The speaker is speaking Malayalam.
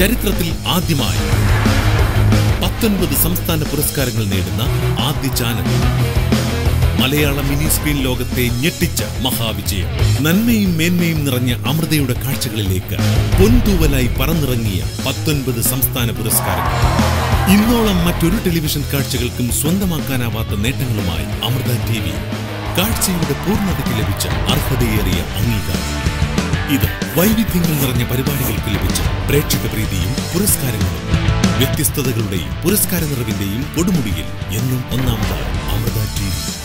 ചരിത്രത്തിൽ ആദ്യമായി പത്തൊൻപത് സംസ്ഥാന പുരസ്കാരങ്ങൾ നേടുന്ന ആദ്യ ചാനൽ മലയാള മിനി സ്ക്രീൻ ലോകത്തെ ഞെട്ടിച്ച മഹാവിജയം നന്മയും മേന്മയും നിറഞ്ഞ അമൃതയുടെ കാഴ്ചകളിലേക്ക് പൊൻതൂവലായി പറന്നിറങ്ങിയ പത്തൊൻപത് സംസ്ഥാന പുരസ്കാരങ്ങൾ ഇന്നോളം മറ്റൊരു ടെലിവിഷൻ കാഴ്ചകൾക്കും സ്വന്തമാക്കാനാവാത്ത നേട്ടങ്ങളുമായി അമൃത ടി വി കാഴ്ചയുടെ പൂർണ്ണതയ്ക്ക് ലഭിച്ച അർഹതയേറിയ അംഗീകാരം ഇത് വൈവിധ്യങ്ങൾ നിറഞ്ഞ പരിപാടികൾക്ക് ലഭിച്ച പ്രേക്ഷക പ്രീതിയും പുരസ്കാരങ്ങളും വ്യത്യസ്തതകളുടെയും പുരസ്കാര നിറവിന്റെയും കൊടുമുടിയിൽ എന്നും ഒന്നാമതാണ് അമൃത ടി വി